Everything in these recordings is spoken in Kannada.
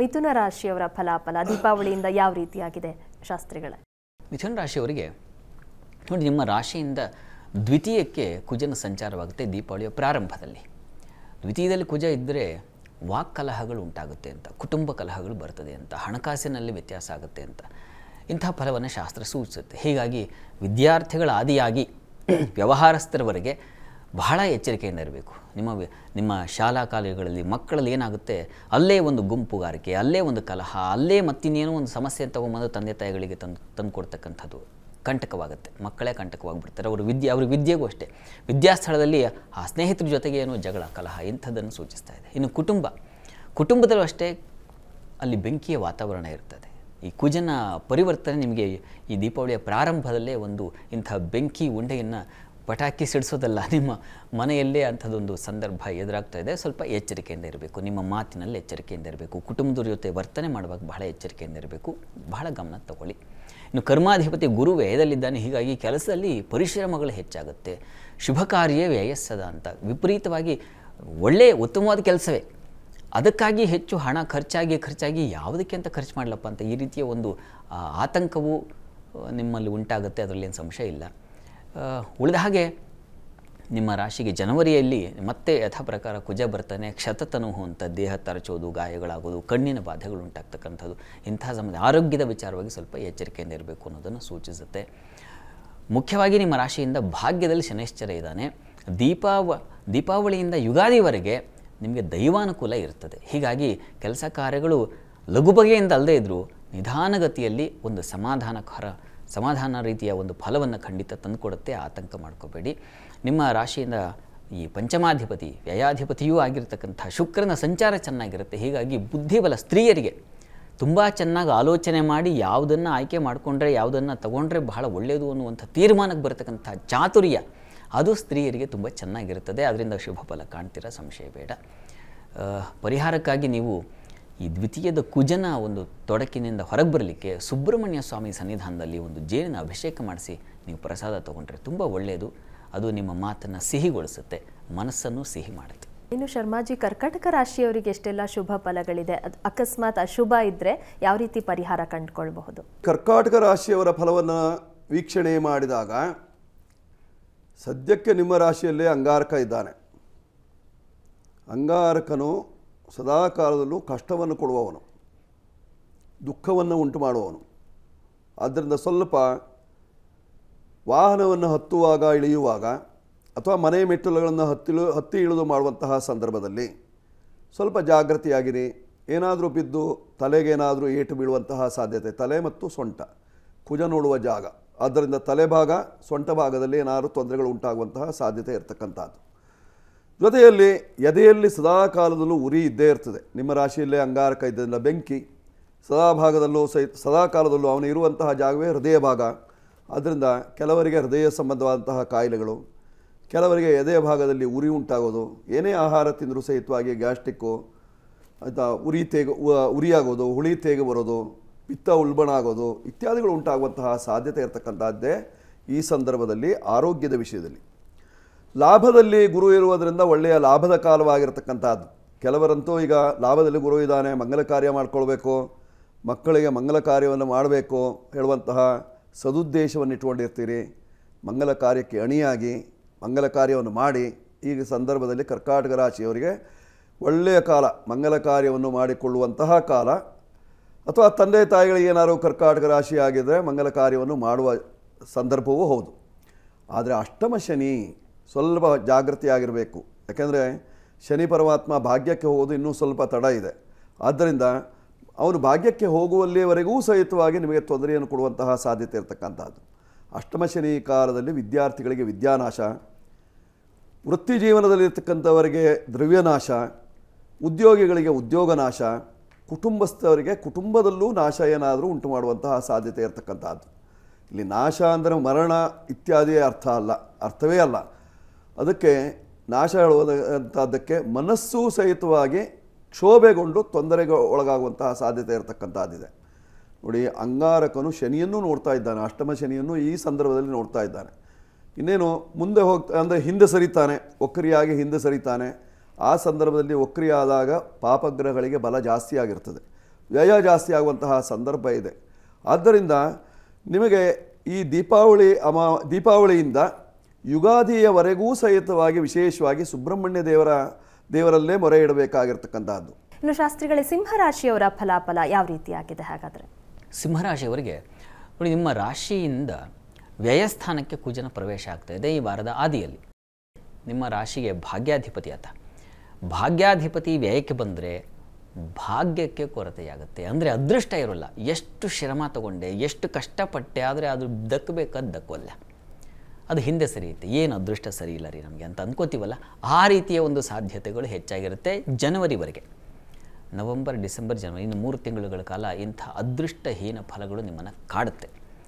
ಮಿಥುನ ರಾಶಿಯವರ ಫಲಾಫಲ ದೀಪಾವಳಿಯಿಂದ ಯಾವ ರೀತಿಯಾಗಿದೆ ಶಾಸ್ತ್ರಿಗಳೇ ಮಿಥುನ ರಾಶಿಯವರಿಗೆ ನೋಡಿ ನಿಮ್ಮ ರಾಶಿಯಿಂದ ದ್ವಿತೀಯಕ್ಕೆ ಕುಜನ ಸಂಚಾರವಾಗುತ್ತೆ ದೀಪಾವಳಿಯ ಪ್ರಾರಂಭದಲ್ಲಿ ದ್ವಿತೀಯದಲ್ಲಿ ಕುಜ ಇದ್ದರೆ ವಾಕ್ ಕಲಹಗಳು ಉಂಟಾಗುತ್ತೆ ಅಂತ ಕುಟುಂಬ ಕಲಹಗಳು ಬರ್ತದೆ ಅಂತ ಹಣಕಾಸಿನಲ್ಲಿ ವ್ಯತ್ಯಾಸ ಆಗುತ್ತೆ ಅಂತ ಇಂಥ ಫಲವನ್ನು ಶಾಸ್ತ್ರ ಸೂಚಿಸುತ್ತೆ ಹೀಗಾಗಿ ವಿದ್ಯಾರ್ಥಿಗಳ ಆದಿಯಾಗಿ ವ್ಯವಹಾರಸ್ಥರವರೆಗೆ ಬಹಳ ಎಚ್ಚರಿಕೆಯಿಂದ ಇರಬೇಕು ನಿಮ್ಮ ವಿ- ನಿಮ್ಮ ಶಾಲಾ ಕಾಲೇಜುಗಳಲ್ಲಿ ಮಕ್ಕಳಲ್ಲಿ ಏನಾಗುತ್ತೆ ಅಲ್ಲೇ ಒಂದು ಗುಂಪುಗಾರಿಕೆ ಅಲ್ಲೇ ಒಂದು ಕಲಹ ಅಲ್ಲೇ ಮತ್ತಿನ್ನೇನೋ ಒಂದು ಸಮಸ್ಯೆ ತೊಗೊಂಬಂದು ತಂದೆ ತಾಯಿಗಳಿಗೆ ತಂದು ತಂದು ಕೊಡ್ತಕ್ಕಂಥದ್ದು ಕಂಟಕವಾಗುತ್ತೆ ಮಕ್ಕಳೇ ಕಂಟಕವಾಗಿಬಿಡ್ತಾರೆ ಅವರು ವಿದ್ಯೆ ಅವ್ರ ವಿದ್ಯೆಗೂ ಅಷ್ಟೇ ವಿದ್ಯಾಸ್ಥಳದಲ್ಲಿ ಆ ಸ್ನೇಹಿತರ ಜೊತೆಗೆ ಏನೋ ಜಗಳ ಕಲಹ ಇಂಥದ್ದನ್ನು ಸೂಚಿಸ್ತಾ ಇದೆ ಇನ್ನು ಕುಟುಂಬ ಕುಟುಂಬದಲ್ಲೂ ಅಷ್ಟೇ ಅಲ್ಲಿ ಬೆಂಕಿಯ ವಾತಾವರಣ ಇರ್ತದೆ ಈ ಕುಜನ ಪರಿವರ್ತನೆ ನಿಮಗೆ ಈ ದೀಪಾವಳಿಯ ಪ್ರಾರಂಭದಲ್ಲೇ ಒಂದು ಇಂಥ ಬೆಂಕಿ ಉಂಡೆಯನ್ನು ಪಟಾಕಿ ಸಿಡಿಸೋದಲ್ಲ ನಿಮ್ಮ ಮನೆಯಲ್ಲೇ ಅಂಥದ್ದೊಂದು ಸಂದರ್ಭ ಎದುರಾಗ್ತಾ ಇದೆ ಸ್ವಲ್ಪ ಎಚ್ಚರಿಕೆಯಿಂದ ಇರಬೇಕು ನಿಮ್ಮ ಮಾತಿನಲ್ಲಿ ಎಚ್ಚರಿಕೆಯಿಂದ ಇರಬೇಕು ಕುಟುಂಬದವ್ರ ಜೊತೆ ವರ್ತನೆ ಮಾಡುವಾಗ ಬಹಳ ಎಚ್ಚರಿಕೆಯಿಂದ ಇರಬೇಕು ಬಹಳ ಗಮನ ತಗೊಳ್ಳಿ ಇನ್ನು ಕರ್ಮಾಧಿಪತಿ ಗುರು ವ್ಯಯದಲ್ಲಿದ್ದಾನೆ ಹೀಗಾಗಿ ಕೆಲಸದಲ್ಲಿ ಪರಿಶ್ರಮಗಳು ಹೆಚ್ಚಾಗುತ್ತೆ ಶುಭ ಕಾರ್ಯ ವ್ಯಯಸ್ಸದ ಅಂತ ವಿಪರೀತವಾಗಿ ಒಳ್ಳೆಯ ಉತ್ತಮವಾದ ಕೆಲಸವೇ ಅದಕ್ಕಾಗಿ ಹೆಚ್ಚು ಹಣ ಖರ್ಚಾಗಿ ಖರ್ಚಾಗಿ ಯಾವುದಕ್ಕೆ ಅಂತ ಖರ್ಚು ಮಾಡಲಪ್ಪ ಅಂತ ಈ ರೀತಿಯ ಒಂದು ಆ, ಆತಂಕವು ಆ, ನಿಮ್ಮಲ್ಲಿ ಉಂಟಾಗುತ್ತೆ ಅದರಲ್ಲಿ ಏನು ಸಂಶಯ ಇಲ್ಲ ಆ, ಉಳಿದ ಹಾಗೆ ನಿಮ್ಮ ರಾಶಿಗೆ ಜನವರಿಯಲ್ಲಿ ಮತ್ತೆ ಯಥಾ ಪ್ರಕಾರ ಕುಜ ಬರ್ತಾನೆ ಕ್ಷತತನುಹು ಅಂತ ದೇಹ ತರಚೋದು ಗಾಯಗಳಾಗೋದು ಕಣ್ಣಿನ ಬಾಧೆಗಳು ಉಂಟಾಗ್ತಕ್ಕಂಥದ್ದು ಇಂಥ ಸಮಯ ಆರೋಗ್ಯದ ವಿಚಾರವಾಗಿ ಸ್ವಲ್ಪ ಎಚ್ಚರಿಕೆಯಿಂದ ಇರಬೇಕು ಅನ್ನೋದನ್ನು ಸೂಚಿಸುತ್ತೆ ಮುಖ್ಯವಾಗಿ ನಿಮ್ಮ ರಾಶಿಯಿಂದ ಭಾಗ್ಯದಲ್ಲಿ ಶನೈಶ್ಚರ ಇದ್ದಾನೆ ದೀಪಾವ ದೀಪಾವಳಿಯಿಂದ ಯುಗಾದಿವರೆಗೆ ನಿಮಗೆ ದೈವಾನುಕೂಲ ಇರ್ತದೆ ಹೀಗಾಗಿ ಕೆಲಸ ಕಾರ್ಯಗಳು ಲಘು ಬಗೆಯಿಂದ ಅಲ್ಲದೇ ಇದ್ದರೂ ನಿಧಾನಗತಿಯಲ್ಲಿ ಒಂದು ಸಮಾಧಾನಕರ ಸಮಾಧಾನ ರೀತಿಯ ಒಂದು ಫಲವನ್ನು ಖಂಡಿತ ತಂದುಕೊಡುತ್ತೆ ಆತಂಕ ಮಾಡ್ಕೋಬೇಡಿ ನಿಮ್ಮ ರಾಶಿಯಿಂದ ಈ ಪಂಚಮಾಧಿಪತಿ ವ್ಯಯಾಧಿಪತಿಯೂ ಆಗಿರ್ತಕ್ಕಂಥ ಶುಕ್ರನ ಸಂಚಾರ ಚೆನ್ನಾಗಿರುತ್ತೆ ಹೀಗಾಗಿ ಬುದ್ಧಿಬಲ ಸ್ತ್ರೀಯರಿಗೆ ತುಂಬ ಚೆನ್ನಾಗಿ ಆಲೋಚನೆ ಮಾಡಿ ಯಾವುದನ್ನು ಆಯ್ಕೆ ಮಾಡಿಕೊಂಡ್ರೆ ಯಾವುದನ್ನು ತಗೊಂಡ್ರೆ ಬಹಳ ಒಳ್ಳೆಯದು ಅನ್ನುವಂಥ ತೀರ್ಮಾನಕ್ಕೆ ಬರತಕ್ಕಂಥ ಚಾತುರ್ಯ ಅದು ಸ್ತ್ರೀಯರಿಗೆ ತುಂಬ ಚೆನ್ನಾಗಿರುತ್ತದೆ ಅದರಿಂದ ಶುಭ ಫಲ ಕಾಣ್ತೀರ ಸಂಶಯ ಬೇಡ ಆ, ಪರಿಹಾರಕ್ಕಾಗಿ ನೀವು ಈ ದ್ವಿತೀಯದ ಕುಜನ ಒಂದು ತೊಡಕಿನಿಂದ ಹೊರಗೆ ಬರಲಿಕ್ಕೆ ಸುಬ್ರಹ್ಮಣ್ಯ ಸ್ವಾಮಿ ಸನ್ನಿಧಾನದಲ್ಲಿ ಒಂದು ಜೇನಿನ ಅಭಿಷೇಕ ಮಾಡಿಸಿ ನೀವು ಪ್ರಸಾದ ತಗೊಂಡ್ರೆ ತುಂಬ ಒಳ್ಳೆಯದು ಅದು ನಿಮ್ಮ ಮಾತನ್ನು ಸಿಹಿಗೊಳಿಸುತ್ತೆ ಮನಸ್ಸನ್ನು ಸಿಹಿ ಮಾಡುತ್ತೆ ಇನ್ನು ಶರ್ಮಾಜಿ ಕರ್ಕಟಕ ರಾಶಿಯವರಿಗೆ ಎಷ್ಟೆಲ್ಲ ಶುಭ ಫಲಗಳಿದೆ ಅದ್ ಅಕಸ್ಮಾತ್ ಅಶುಭ ಇದ್ರೆ ಯಾವ ರೀತಿ ಪರಿಹಾರ ಕಂಡುಕೊಳ್ಬಹುದು ಕರ್ಕಾಟಕ ರಾಶಿಯವರ ಫಲವನ್ನು ವೀಕ್ಷಣೆ ಮಾಡಿದಾಗ ಸದ್ಯಕ್ಕೆ ನಿಮ್ಮ ರಾಶಿಯಲ್ಲೇ ಅಂಗಾರಕ ಇದ್ದಾನೆ ಅಂಗಾರಕನು ಸದಾ ಕಾಲದಲ್ಲೂ ಕಷ್ಟವನ್ನು ಕೊಡುವವನು ದುಃಖವನ್ನು ಉಂಟು ಮಾಡುವವನು ಆದ್ದರಿಂದ ಸ್ವಲ್ಪ ವಾಹನವನ್ನು ಹತ್ತುವಾಗ ಇಳಿಯುವಾಗ ಅಥವಾ ಮನೆ ಮೆಟ್ಟಿಲುಗಳನ್ನು ಹತ್ತಿಳು ಹತ್ತಿ ಇಳಿದು ಮಾಡುವಂತಹ ಸಂದರ್ಭದಲ್ಲಿ ಸ್ವಲ್ಪ ಜಾಗೃತಿಯಾಗಿರಿ ಏನಾದರೂ ಬಿದ್ದು ತಲೆಗೇನಾದರೂ ಏಟು ಬೀಳುವಂತಹ ಸಾಧ್ಯತೆ ತಲೆ ಮತ್ತು ಸೊಂಟ ಕುಜ ನೋಡುವ ಜಾಗ ಆದ್ದರಿಂದ ತಲೆ ಭಾಗ ಸೊಂಟ ಭಾಗದಲ್ಲಿ ಏನಾದರೂ ತೊಂದರೆಗಳು ಉಂಟಾಗುವಂತಹ ಸಾಧ್ಯತೆ ಇರತಕ್ಕಂಥದ್ದು ಜೊತೆಯಲ್ಲಿ ಎದೆಯಲ್ಲಿ ಸದಾ ಕಾಲದಲ್ಲೂ ಉರಿ ಇದ್ದೇ ಇರ್ತದೆ ನಿಮ್ಮ ರಾಶಿಯಲ್ಲೇ ಅಂಗಾರಕ ಇದ್ದರಿಂದ ಬೆಂಕಿ ಸದಾ ಭಾಗದಲ್ಲೂ ಸಹಿತ ಸದಾ ಕಾಲದಲ್ಲೂ ಅವನು ಇರುವಂತಹ ಜಾಗವೇ ಹೃದಯ ಭಾಗ ಆದ್ದರಿಂದ ಕೆಲವರಿಗೆ ಹೃದಯ ಸಂಬಂಧವಾದಂತಹ ಕಾಯಿಲೆಗಳು ಕೆಲವರಿಗೆ ಎದೆಯ ಭಾಗದಲ್ಲಿ ಉರಿ ಉಂಟಾಗೋದು ಏನೇ ಆಹಾರ ತಿಂದರೂ ಸಹಿತವಾಗಿ ಗ್ಯಾಸ್ಟ್ರಿಕ್ಕು ಆಯಿತಾ ಉರಿ ತೇಗ ಉ- ಉರಿಯಾಗೋದು ಹುಳಿ ತೇಗ ಬರೋದು ಪಿತ್ತ ಉಲ್ಬಣ ಆಗೋದು ಇತ್ಯಾದಿಗಳು ಉಂಟಾಗುವಂತಹ ಸಾಧ್ಯತೆ ಇರತಕ್ಕಂಥದ್ದೇ ಈ ಸಂದರ್ಭದಲ್ಲಿ ಆರೋಗ್ಯದ ವಿಷಯದಲ್ಲಿ ಲಾಭದಲ್ಲಿ ಗುರು ಇರುವುದರಿಂದ ಒಳ್ಳೆಯ ಲಾಭದ ಕಾಲವಾಗಿರ್ತಕ್ಕಂಥದ್ದು ಕೆಲವರಂತೂ ಈಗ ಲಾಭದಲ್ಲಿ ಗುರು ಇದ್ದಾನೆ ಮಂಗಲ ಕಾರ್ಯ ಮಾಡ್ಕೊಳ್ಬೇಕು ಮಕ್ಕಳಿಗೆ ಮಂಗಲ ಕಾರ್ಯವನ್ನು ಮಾಡಬೇಕು ಹೇಳುವಂತಹ ಸದುದ್ದೇಶವನ್ನು ಇಟ್ಕೊಂಡಿರ್ತೀರಿ ಮಂಗಲ ಕಾರ್ಯಕ್ಕೆ ಅಣಿಯಾಗಿ ಮಂಗಲ ಕಾರ್ಯವನ್ನು ಮಾಡಿ ಈಗ ಸಂದರ್ಭದಲ್ಲಿ ಕರ್ಕಾಟಕ ರಾಶಿಯವರಿಗೆ ಒಳ್ಳೆಯ ಕಾಲ ಮಂಗಲ ಕಾರ್ಯವನ್ನು ಮಾಡಿಕೊಳ್ಳುವಂತಹ ಕಾಲ ಅಥವಾ ತಂದೆ ತಾಯಿಗಳಿಗೆ ಏನಾದರೂ ಕರ್ಕಾಟಕ ರಾಶಿ ಆಗಿದ್ದರೆ ಮಂಗಲ ಕಾರ್ಯವನ್ನು ಮಾಡುವ ಸಂದರ್ಭವೂ ಹೌದು ಆದರೆ ಅಷ್ಟಮ ಶನಿ ಸ್ವಲ್ಪ ಜಾಗೃತಿಯಾಗಿರಬೇಕು ಯಾಕೆಂದರೆ ಶನಿ ಪರಮಾತ್ಮ ಭಾಗ್ಯಕ್ಕೆ ಹೋಗೋದು ಇನ್ನೂ ಸ್ವಲ್ಪ ತಡ ಇದೆ ಆದ್ದರಿಂದ ಅವನು ಭಾಗ್ಯಕ್ಕೆ ಹೋಗುವಲ್ಲಿವರೆಗೂ ಸಹಿತವಾಗಿ ನಿಮಗೆ ತೊಂದರೆಯನ್ನು ಕೊಡುವಂತಹ ಸಾಧ್ಯತೆ ಇರತಕ್ಕಂಥದ್ದು ಅಷ್ಟಮ ಶನಿ ಕಾಲದಲ್ಲಿ ವಿದ್ಯಾರ್ಥಿಗಳಿಗೆ ವಿದ್ಯಾನಾಶ ವೃತ್ತಿ ಜೀವನದಲ್ಲಿರ್ತಕ್ಕಂಥವರಿಗೆ ದ್ರವ್ಯನಾಶ ಉದ್ಯೋಗಿಗಳಿಗೆ ಉದ್ಯೋಗ ನಾಶ ಕುಟುಂಬಸ್ಥವರಿಗೆ ಕುಟುಂಬದಲ್ಲೂ ನಾಶ ಏನಾದರೂ ಉಂಟು ಮಾಡುವಂತಹ ಸಾಧ್ಯತೆ ಇರತಕ್ಕಂಥದ್ದು ಇಲ್ಲಿ ನಾಶ ಅಂದರೆ ಮರಣ ಇತ್ಯಾದಿ ಅರ್ಥ ಅಲ್ಲ ಅರ್ಥವೇ ಅಲ್ಲ ಅದಕ್ಕೆ ನಾಶ ಹೇಳುವುದಂಥದ್ದಕ್ಕೆ ಮನಸ್ಸು ಸಹಿತವಾಗಿ ಕ್ಷೋಭೆಗೊಂಡು ತೊಂದರೆಗೆ ಒಳಗಾಗುವಂತಹ ಸಾಧ್ಯತೆ ಇರತಕ್ಕಂಥದ್ದಿದೆ ನೋಡಿ ಅಂಗಾರಕನು ಶನಿಯನ್ನು ನೋಡ್ತಾ ಇದ್ದಾನೆ ಅಷ್ಟಮ ಶನಿಯನ್ನು ಈ ಸಂದರ್ಭದಲ್ಲಿ ನೋಡ್ತಾ ಇದ್ದಾನೆ ಇನ್ನೇನು ಮುಂದೆ ಹೋಗ್ತಾ ಅಂದರೆ ಹಿಂದೆ ಸರಿತಾನೆ ಒಕ್ಕರಿಯಾಗಿ ಹಿಂದೆ ಸರಿತಾನೆ ಆ ಸಂದರ್ಭದಲ್ಲಿ ಒಕ್ಕರಿಯಾದಾಗ ಪಾಪಗ್ರಹಗಳಿಗೆ ಬಲ ಜಾಸ್ತಿ ಆಗಿರ್ತದೆ ವ್ಯಯ ಜಾಸ್ತಿ ಆಗುವಂತಹ ಸಂದರ್ಭ ಇದೆ ಆದ್ದರಿಂದ ನಿಮಗೆ ಈ ದೀಪಾವಳಿ ಅಮಾ ದೀಪಾವಳಿಯಿಂದ ಯುಗಾದಿಯವರೆಗೂ ಸಹಿತವಾಗಿ ವಿಶೇಷವಾಗಿ ಸುಬ್ರಹ್ಮಣ್ಯ ದೇವರ ದೇವರಲ್ಲೇ ಮೊರೆ ಇಡಬೇಕಾಗಿರ್ತಕ್ಕಂಥದ್ದು ಇನ್ನು ಶಾಸ್ತ್ರಿಗಳೇ ಸಿಂಹರಾಶಿಯವರ ಫಲಾಫಲ ಯಾವ ರೀತಿಯಾಗಿದೆ ಹಾಗಾದ್ರೆ ಸಿಂಹರಾಶಿಯವರಿಗೆ ನೋಡಿ ನಿಮ್ಮ ರಾಶಿಯಿಂದ ವ್ಯಯಸ್ಥಾನಕ್ಕೆ ಕುಜನ ಪ್ರವೇಶ ಆಗ್ತಾ ಇದೆ ಈ ವಾರದ ಆದಿಯಲ್ಲಿ ನಿಮ್ಮ ರಾಶಿಗೆ ಭಾಗ್ಯಾಧಿಪತಿ ಆತ ಭಾಗ್ಯಾಧಿಪತಿ ವ್ಯಯಕ್ಕೆ ಬಂದರೆ ಭಾಗ್ಯಕ್ಕೆ ಕೊರತೆಯಾಗುತ್ತೆ ಅಂದರೆ ಅದೃಷ್ಟ ಇರೋಲ್ಲ ಎಷ್ಟು ಶ್ರಮ ತಗೊಂಡೆ ಎಷ್ಟು ಕಷ್ಟಪಟ್ಟೆ ಆದರೆ ಅದು ದಕ್ಕಬೇಕಾದ ದಕ್ಕೋಲ್ಲ ಅದು ಹಿಂದೆ ಸರಿಯುತ್ತೆ ಏನು ಅದೃಷ್ಟ ಸರಿ ಇಲ್ಲ ರೀ ನಮಗೆ ಅಂತ ಅನ್ಕೋತೀವಲ್ಲ ಆ ರೀತಿಯ ಒಂದು ಸಾಧ್ಯತೆಗಳು ಹೆಚ್ಚಾಗಿರುತ್ತೆ ಜನವರಿವರೆಗೆ ನವೆಂಬರ್ ಡಿಸೆಂಬರ್ ಜನವರಿ ಇನ್ನು ಮೂರು ತಿಂಗಳುಗಳ ಕಾಲ ಇಂಥ ಅದೃಷ್ಟಹೀನ ಫಲಗಳು ನಿಮ್ಮನ್ನು ಕಾಡುತ್ತೆ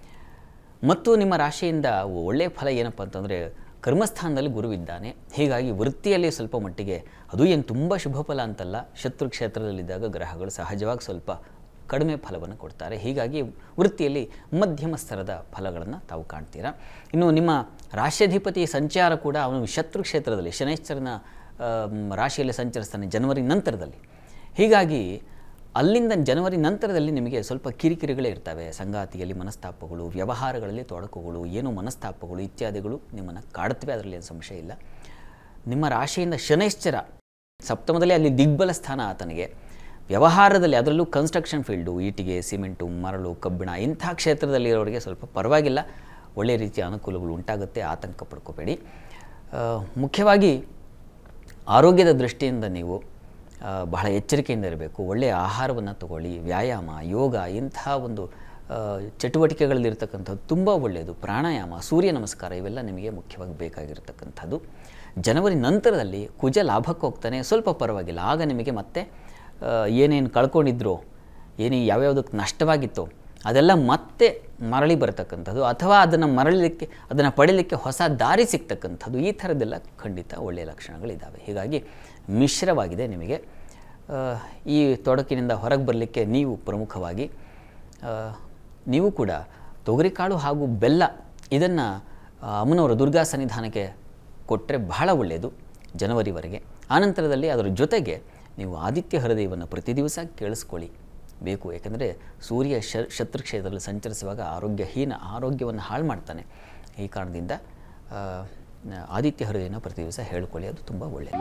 ಮತ್ತು ನಿಮ್ಮ ರಾಶಿಯಿಂದ ಒಳ್ಳೆಯ ಫಲ ಏನಪ್ಪ ಅಂತಂದರೆ ಕರ್ಮಸ್ಥಾನದಲ್ಲಿ ಗುರುವಿದ್ದಾನೆ ಹೀಗಾಗಿ ವೃತ್ತಿಯಲ್ಲಿ ಸ್ವಲ್ಪ ಮಟ್ಟಿಗೆ ಅದು ಏನು ತುಂಬ ಶುಭ ಫಲ ಅಂತಲ್ಲ ಶತ್ರು ಕ್ಷೇತ್ರದಲ್ಲಿದ್ದಾಗ ಗ್ರಹಗಳು ಸಹಜವಾಗಿ ಸ್ವಲ್ಪ ಕಡಿಮೆ ಫಲವನ್ನು ಕೊಡ್ತಾರೆ ಹೀಗಾಗಿ ವೃತ್ತಿಯಲ್ಲಿ ಮಧ್ಯಮ ಸ್ತರದ ಫಲಗಳನ್ನು ತಾವು ಕಾಣ್ತೀರಾ ಇನ್ನು ನಿಮ್ಮ ರಾಶ್ಯಾಧಿಪತಿ ಸಂಚಾರ ಕೂಡ ಅವನು ಶತ್ರು ಕ್ಷೇತ್ರದಲ್ಲಿ ಶನೈಶ್ಚರನ ಆಮ್, ರಾಶಿಯಲ್ಲಿ ಸಂಚರಿಸ್ತಾನೆ ಜನವರಿ ನಂತರದಲ್ಲಿ ಹೀಗಾಗಿ ಅಲ್ಲಿಂದ ಜನವರಿ ನಂತರದಲ್ಲಿ ನಿಮಗೆ ಸ್ವಲ್ಪ ಕಿರಿಕಿರಿಗಳೇ ಇರ್ತವೆ ಸಂಗಾತಿಯಲ್ಲಿ ಮನಸ್ತಾಪಗಳು ವ್ಯವಹಾರಗಳಲ್ಲಿ ತೊಡಕುಗಳು ಏನು ಮನಸ್ತಾಪಗಳು ಇತ್ಯಾದಿಗಳು ನಿಮ್ಮನ್ನು ಕಾಡುತ್ತವೆ ಅದರಲ್ಲಿ ಏನು ಸಂಶಯ ಇಲ್ಲ ನಿಮ್ಮ ರಾಶಿಯಿಂದ ಶನೈಶ್ಚರ ಸಪ್ತಮದಲ್ಲಿ ಅಲ್ಲಿ ದಿಗ್ಬಲ ಸ್ಥಾನ ಆತನಿಗೆ ವ್ಯವಹಾರದಲ್ಲಿ ಅದರಲ್ಲೂ ಕನ್ಸ್ಟ್ರಕ್ಷನ್ ಫೀಲ್ಡು ಈಟಿಗೆ ಸಿಮೆಂಟು ಮರಳು ಕಬ್ಬಿಣ ಇಂಥ ಕ್ಷೇತ್ರದಲ್ಲಿರೋರಿಗೆ ಸ್ವಲ್ಪ ಪರವಾಗಿಲ್ಲ ಒಳ್ಳೆಯ ರೀತಿಯ ಅನುಕೂಲಗಳು ಉಂಟಾಗುತ್ತೆ ಆತಂಕ ಪಡ್ಕೋಬೇಡಿ ಆ, ಮುಖ್ಯವಾಗಿ ಆರೋಗ್ಯದ ದೃಷ್ಟಿಯಿಂದ ನೀವು ಆ, ಬಹಳ ಎಚ್ಚರಿಕೆಯಿಂದ ಇರಬೇಕು ಒಳ್ಳೆಯ ಆಹಾರವನ್ನು ತಗೊಳ್ಳಿ ವ್ಯಾಯಾಮ ಯೋಗ ಇಂಥ ಒಂದು ಆ, ಚಟುವಟಿಕೆಗಳಲ್ಲಿರ್ತಕ್ಕಂಥದ್ದು ತುಂಬ ಒಳ್ಳೆಯದು ಪ್ರಾಣಾಯಾಮ ಸೂರ್ಯ ನಮಸ್ಕಾರ ಇವೆಲ್ಲ ನಿಮಗೆ ಮುಖ್ಯವಾಗಿ ಬೇಕಾಗಿರ್ತಕ್ಕಂಥದ್ದು ಜನವರಿ ನಂತರದಲ್ಲಿ ಕುಜ ಲಾಭಕ್ಕೆ ಹೋಗ್ತಾನೆ ಸ್ವಲ್ಪ ಪರವಾಗಿಲ್ಲ ಆಗ ನಿಮಗೆ ಮತ್ತೆ ಆ, ಏನೇನು ಕಳ್ಕೊಂಡಿದ್ರೋ ಏನು ಯಾವ್ಯಾವುದಕ್ಕೆ ನಷ್ಟವಾಗಿತ್ತೋ ಅದೆಲ್ಲ ಮತ್ತೆ ಮರಳಿ ಬರತಕ್ಕಂಥದ್ದು ಅಥವಾ ಅದನ್ನು ಮರಳಲಿಕ್ಕೆ ಅದನ್ನು ಪಡೀಲಿಕ್ಕೆ ಹೊಸ ದಾರಿ ಸಿಗ್ತಕ್ಕಂಥದ್ದು ಈ ಥರದ್ದೆಲ್ಲ ಖಂಡಿತ ಒಳ್ಳೆಯ ಲಕ್ಷಣಗಳಿದ್ದಾವೆ ಹೀಗಾಗಿ ಮಿಶ್ರವಾಗಿದೆ ನಿಮಗೆ ಆ, ಈ ತೊಡಕಿನಿಂದ ಹೊರಗೆ ಬರಲಿಕ್ಕೆ ನೀವು ಪ್ರಮುಖವಾಗಿ ಆ, ನೀವು ಕೂಡ ತೊಗರಿಕಾಳು ಹಾಗೂ ಬೆಲ್ಲ ಇದನ್ನು ಅಮ್ಮನವರ ದುರ್ಗಾ ಸನ್ನಿಧಾನಕ್ಕೆ ಕೊಟ್ಟರೆ ಬಹಳ ಒಳ್ಳೆಯದು ಜನವರಿವರೆಗೆ ಆನಂತರದಲ್ಲಿ ಅದರ ಜೊತೆಗೆ ನೀವು ಆದಿತ್ಯ ಹೃದಯವನ್ನು ಪ್ರತಿ ದಿವಸ ಕೇಳಿಸ್ಕೊಳ್ಳಿ ಬೇಕು ಯಾಕಂದರೆ ಸೂರ್ಯ ಶ ಶತ್ರು ಕ್ಷೇತ್ರದಲ್ಲಿ ಸಂಚರಿಸುವಾಗ ಆರೋಗ್ಯಹೀನ ಆರೋಗ್ಯವನ್ನು ಹಾಳು ಮಾಡ್ತಾನೆ ಈ ಕಾರಣದಿಂದ ಆ, ಆದಿತ್ಯ ಹೃದಯನ ಪ್ರತಿ ದಿವಸ ಹೇಳ್ಕೊಳ್ಳಿ ಅದು ತುಂಬ ಒಳ್ಳೆಯದು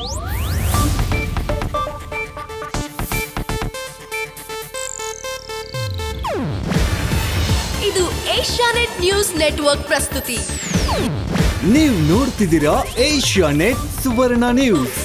ಇದು ಏಷ್ಯಾನೆಟ್ ನ್ಯೂಸ್ ನೆಟ್ವರ್ಕ್ ಪ್ರಸ್ತುತಿ ನೀವು ನೋಡ್ತಿದ್ದೀರಾ ಏಷ್ಯಾ ನೆಟ್ ಸುವರ್ಣ ನ್ಯೂಸ್